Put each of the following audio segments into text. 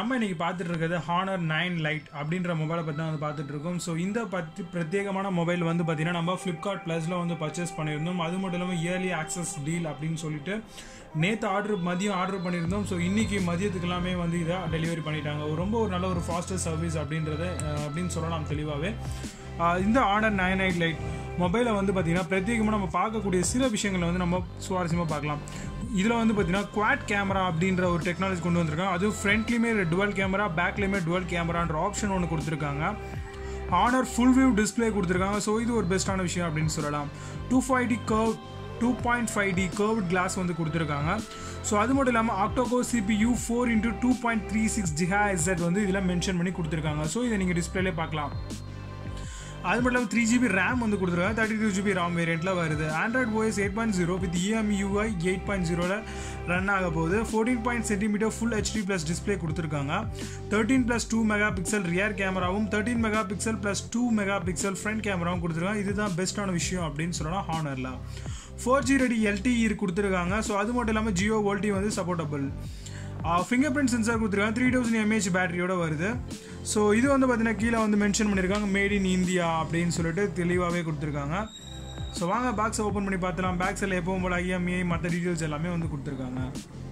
நம்ம இன்னைக்கு பார்த்துட்டு இருக்கிறது ஹானர் நைன் லைட் அப்படின்ற மொபைலை பற்றி தான் வந்து பார்த்துட்டு இருக்கோம் ஸோ இந்த பற்றி பிரத்யேகமான மொபைல் வந்து பார்த்தீங்கன்னா நம்ம ஃப்ளிப்கார்ட் ப்ளஸில் வந்து பர்ச்சேஸ் பண்ணியிருந்தோம் அது மட்டும் இல்லாமல் இயர்லி ஆக்சஸ் டீல் அப்படின்னு சொல்லிட்டு நேற்று ஆர்டர் மதியம் ஆர்டர் பண்ணியிருந்தோம் ஸோ இன்னைக்கு மதியத்துக்கு எல்லாமே வந்து இதை டெலிவரி பண்ணிட்டாங்க ஒரு ரொம்ப ஒரு நல்ல ஒரு ஃபாஸ்டஸ்ட் சர்வீஸ் அப்படின்றத அஹ், அப்படின்னு சொல்லலாம் தெளிவாகவே ஆஹ் இந்த ஆனர் நைன் எயிட் லைட் மொபைலை வந்து பார்த்தீங்கன்னா பிரத்யேகமாக நம்ம பார்க்கக்கூடிய சில விஷயங்களை வந்து நம்ம சுவாரஸ்யமாக பார்க்கலாம் இதில் வந்து பார்த்தீங்கன்னா குவாட் கேமரா அப்படின்ற ஒரு டெக்னாலஜி கொண்டு வந்திருக்காங்க அதுவும் ஃப்ரண்ட்லேயுமே டுவல் கேமரா பேக்லேயுமே டுவல் கேமரான்ற ஆப்ஷன் ஒன்று கொடுத்துருக்காங்க ஆனர் ஃபுல் வியூ டிஸ்ப்ளே கொடுத்துருக்காங்க ஸோ இது ஒரு பெஸ்ட்டான விஷயம் அப்படின்னு சொல்லலாம் two five D curve two point five D curve glass வந்து கொடுத்துருக்காங்க ஸோ அது மட்டும் இல்லாமல் octa core CPU four into two point three six giga எஸ்எட் வந்து இதில் மென்ஷன் பண்ணி கொடுத்துருக்காங்க ஸோ இதை நீங்கள் டிஸ்பிளேலே பார்க்கலாம் அது மட்டும் இல்லாமல் த்ரீ ஜிபி ரேம் வந்து கொடுத்துருக்காங்க தேர்ட்டி டூ ஜிபி ராம் வேரியண்ட்டில் வருது Android OS eight point zero with EMUI eight point ஜீரோவில் ரன் ஆக போகுது fourteen point centimeter full HD plus display கொடுத்துருக்காங்க thirteen plus two megapixel rear கேமராவும் thirteen megapixel plus two megapixel front கேமராவும் கொடுத்துருக்காங்க இதுதான் பெஸ்ட்டான விஷயம் அப்படின்னு சொல்லலாம் ஹானரில் ஃபோர் ஜி ரெடி எல்டிஇ கொடுத்துருக்காங்க ஸோ அது மட்டும் இல்லாமல் ஜியோ வோல்டி வந்து சப்போர்ட்டபிள் ஃபிங்கர் பிரிண்ட் சென்சார் கொடுத்துருக்காங்க த்ரீ தௌசண்ட் எம்ஏஹெச் பேட்டரியோட வருது ஸோ இது வந்து பார்த்தீங்கன்னா கீழே வந்து மென்ஷன் பண்ணியிருக்காங்க மேட் இன் இந்தியா அப்படின்னு சொல்லிட்டு தெளிவாகவே கொடுத்துருக்காங்க ஸோ வாங்க பாக்ஸை ஓப்பன் பண்ணி பார்த்துலாம் பேக்ஸில் எப்பவும் போல ஐஎம்ஏ மற்ற டீட்டெயில்ஸ் எல்லாமே வந்து கொடுத்துருக்காங்க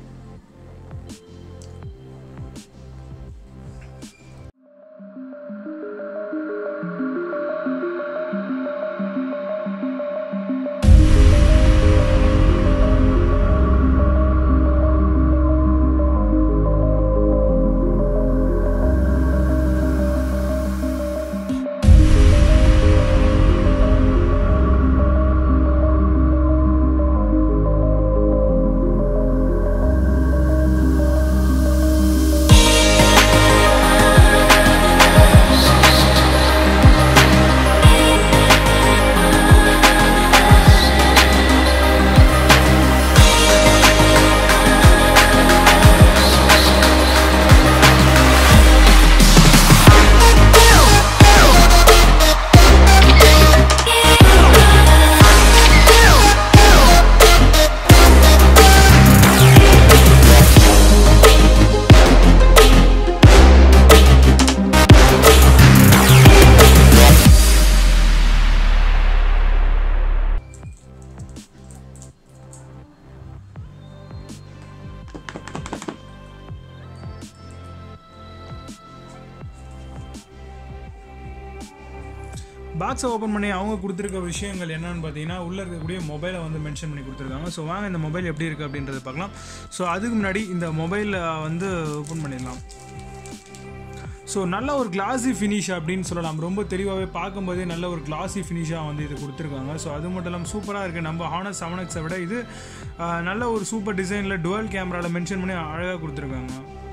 பாக்ஸை ஓப்பன் பண்ணி அவங்க கொடுத்துருக்க விஷயங்கள் என்னன்னு பார்த்தீங்கன்னா உள்ளே இருக்கக்கூடிய மொபைலை வந்து மென்ஷன் பண்ணி கொடுத்துருக்காங்க ஸோ வாங்க இந்த மொபைல் எப்படி இருக்குது அப்படின்றத பார்க்கலாம் ஸோ அதுக்கு முன்னாடி இந்த மொபைலை வந்து ஓப்பன் பண்ணிடலாம் ஸோ நல்ல ஒரு கிளாஸி ஃபினிஷ் அப்படின்னு சொல்லலாம் ரொம்ப தெளிவாகவே பார்க்கும்போதே நல்ல ஒரு கிளாஸி ஃபினிஷாக வந்து இது கொடுத்துருக்காங்க ஸோ அது மட்டும் இல்லாமல் சூப்பராக இருக்குது நம்ம ஹானர் செவன் எக்ஸை விட இது ஆஹ், நல்ல ஒரு சூப்பர் டிசைனில் டுவல் கேமராவில் மென்ஷன் பண்ணி அழகாக கொடுத்துருக்காங்க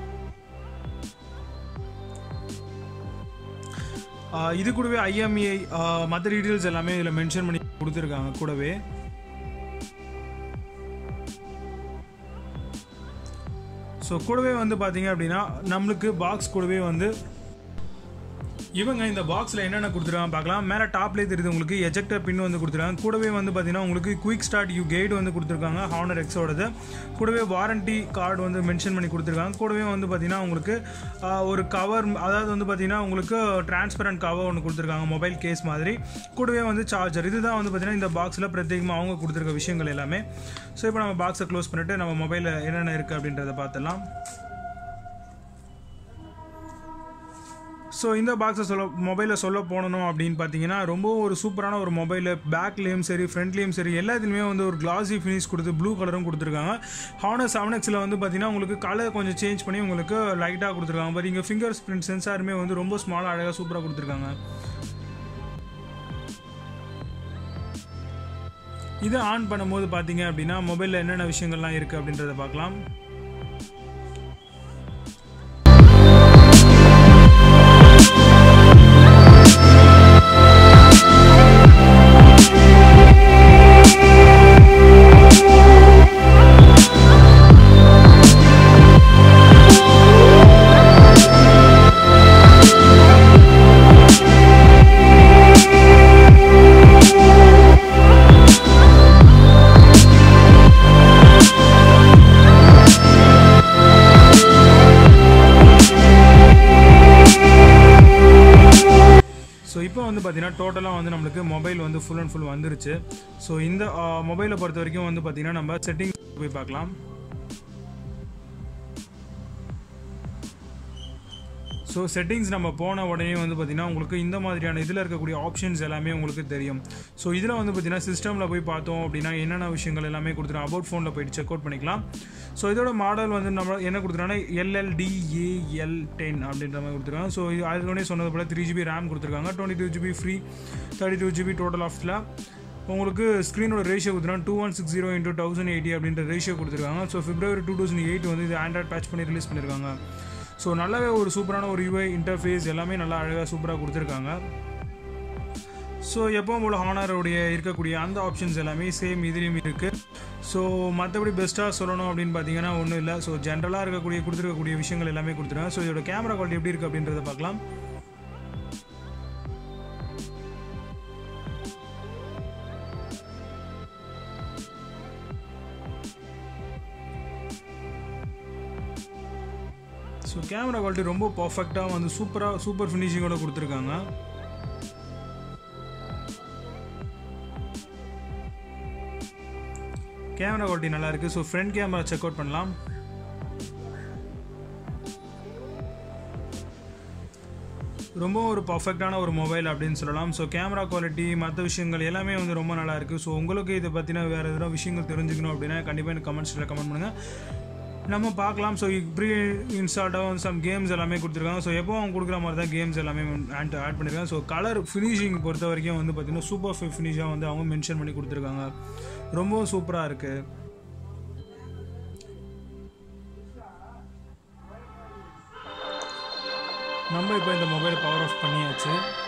ஆஹ் இது கூடவே ஐஎம்இஐ மற்ற டீட்டெயில்ஸ் எல்லாமே இதில் மென்ஷன் பண்ணி கொடுத்துருக்காங்க கூடவே ஸோ கூடவே வந்து பார்த்தீங்க அப்படின்னா நம்மளுக்கு பாக்ஸ் கூடவே வந்து இவங்க இந்த பாக்ஸில் என்னென்ன கொடுத்துருக்காங்க பார்க்கலாம் மேலே டாப்லேயே தெரியுது உங்களுக்கு எஜெக்டர் பின் வந்து கொடுத்துருக்காங்க கூடவே வந்து பார்த்தீங்கன்னா உங்களுக்கு குயிக் ஸ்டார்ட் யூ கைடு வந்து கொடுத்துருக்காங்க ஹானர் எக்ஸோடது கூடவே வாரண்டி கார்டு வந்து மென்ஷன் பண்ணி கொடுத்துருக்காங்க கூடவே வந்து பார்த்தீங்கன்னா உங்களுக்கு ஆஹ், ஒரு கவர் அதாவது வந்து பார்த்தீங்கன்னா உங்களுக்கு டிரான்ஸ்பரண்ட் கவர் ஒன்று கொடுத்துருக்காங்க மொபைல் கேஸ் மாதிரி கூடவே வந்து சார்ஜர் இதுதான் வந்து பார்த்தீங்கன்னா இந்த பாக்ஸில் பிரத்யேகமாக அவங்க கொடுத்துருக்க விஷயங்கள் எல்லாமே ஸோ இப்போ நம்ம பாக்ஸை க்ளோஸ் பண்ணிவிட்டு நம்ம மொபைலில் என்னென்ன இருக்குது அப்படின்றத பார்த்துடலாம் ஸோ இந்த பாக்ஸை சொல்ல மொபைலில் சொல்ல போனோம் அப்படின்னு பார்த்தீங்கன்னா ரொம்ப ஒரு சூப்பரான ஒரு மொபைலு பேக்லேயும் சரி ஃப்ரண்ட்லேயும் சரி எல்லாத்துலேயுமே வந்து ஒரு கிளாஸி ஃபினிஷ் கொடுத்து ப்ளூ கலரும் கொடுத்துருக்காங்க ஹானர் செவன் எக்ஸில் வந்து பார்த்தீங்கன்னா உங்களுக்கு கலர் கொஞ்சம் சேஞ்ச் பண்ணி உங்களுக்கு லைட்டாக கொடுத்துருக்காங்க பட் இங்கே ஃபிங்கர் பிரிண்ட் சென்சாருமே வந்து ரொம்ப ஸ்மாலாக அழகாக சூப்பராக கொடுத்துருக்காங்க இதை ஆன் பண்ணும்போது பார்த்தீங்க அப்படின்னா மொபைலில் என்னென்ன விஷயங்கள்லாம் இருக்குது அப்படின்றத பார்க்கலாம் இப்போ வந்து பார்த்தீங்கன்னா டோட்டலாக வந்து நம்மளுக்கு மொபைல் வந்து ஃபுல் அண்ட் ஃபுல் வந்துருச்சு ஸோ இந்த மொபைலை பொறுத்த வரைக்கும் வந்து பார்த்தீங்கன்னா நம்ம செட்டிங் போய் பார்க்கலாம் ஸோ செட்டிங்ஸ் நம்ம போன உடனே வந்து பார்த்திங்கன்னா உங்களுக்கு இந்த மாதிரியான இதில் இருக்கக்கூடிய ஆப்ஷன்ஸ் எல்லாமே உங்களுக்கு தெரியும் ஸோ இதில் வந்து பார்த்திங்கன்னா சிஸ்டமில் போய் பார்த்தோம் அப்படின்னா என்னென்ன விஷயங்கள் எல்லாமே கொடுத்துருவோம் அபவுட் ஃபோனில் போயிட்டு செக் அவுட் பண்ணிக்கலாம் ஸோ இதோட மாடல் வந்து நம்ம என்ன கொடுத்துருக்காங்கன்னா எல்எல்டிஏஎல் டென் அப்படின்ற மாதிரி கொடுத்துருக்காங்க ஸோ இது அதுக்கு சொன்னது போல் த்ரீ ஜிபி ரேம் கொடுத்துருக்காங்க twenty two GB free thirty two GB total ஆஃப்ல உங்களுக்கு ஸ்க்ரீனோட ரேஷியோ கொடுத்துருக்காங்க two one six zero into thousand eighty அப்படின்ற ரேஷியோ கொடுத்துருக்காங்க so February two thousand eight வந்து இது ஆண்ட்ராய்ட் பேட்ச் பண்ணி ரிலீஸ் பண்ணியிருக்காங்க ஸோ நல்லாவே ஒரு சூப்பரான ஒரு யூஐ இன்டர்ஃபேஸ் எல்லாமே நல்லா அழகாக சூப்பராக கொடுத்துருக்காங்க ஸோ எப்பவும் போல் ஹானருடைய இருக்கக்கூடிய அந்த ஆப்ஷன்ஸ் எல்லாமே சேம் இதுலேயும் இருக்குது ஸோ மற்றபடி பெஸ்ட்டாக சொல்லணும் அப்படின்னு பார்த்தீங்கன்னா ஒன்றும் இல்லை ஸோ ஜென்ரலாக இருக்கக்கூடிய கொடுத்துருக்கக்கூடிய விஷயங்கள் எல்லாமே கொடுத்துருக்காங்க ஸோ இதோட கேமரா குவாலிட்டி எப்படி இருக்குது அப்படின்றத பார்க்கலாம் ஸோ கேமரா குவாலிட்டி ரொம்ப பர்ஃபெக்டாக வந்து சூப்பராக சூப்பர் ஃபினிஷிங்கோட கொடுத்துருக்காங்க கேமரா குவாலிட்டி நல்லா இருக்குது so front camera check out பண்ணலாம் ரொம்ப ஒரு பர்ஃபெக்டான ஒரு மொபைல் அப்படின்னு சொல்லலாம் ஸோ கேமரா குவாலிட்டி மற்ற விஷயங்கள் எல்லாமே வந்து ரொம்ப நல்லா இருக்குது ஸோ உங்களுக்கு இதை பற்றின வேறு எதனா விஷயங்கள் தெரிஞ்சுக்கணும் அப்படின்னா கண்டிப்பாக எனக்கு கமெண்ட்ஸில் கமெண்ட் பண்ணுங்கள் நம்ம பார்க்கலாம் ஸோ ப்ரீ இன்ஸ்டால்ட்டாக வந்து சம் கேம்ஸ் எல்லாமே கொடுத்துருக்காங்க ஸோ எப்போ அவங்க கொடுக்குற மாதிரி தான் கேம்ஸ் எல்லாமே ஆட் ஆட் பண்ணியிருக்காங்க ஸோ கலர் ஃபினிஷிங் பொறுத்த வரைக்கும் வந்து பார்த்திங்கன்னா சூப்பர் ஃபினிஷாக வந்து அவங்க மென்ஷன் பண்ணி கொடுத்துருக்காங்க ரொம்பவும் சூப்பராக இருக்குது நம்ம இப்போ இந்த மொபைல் பவர் ஆஃப் பண்ணியாச்சு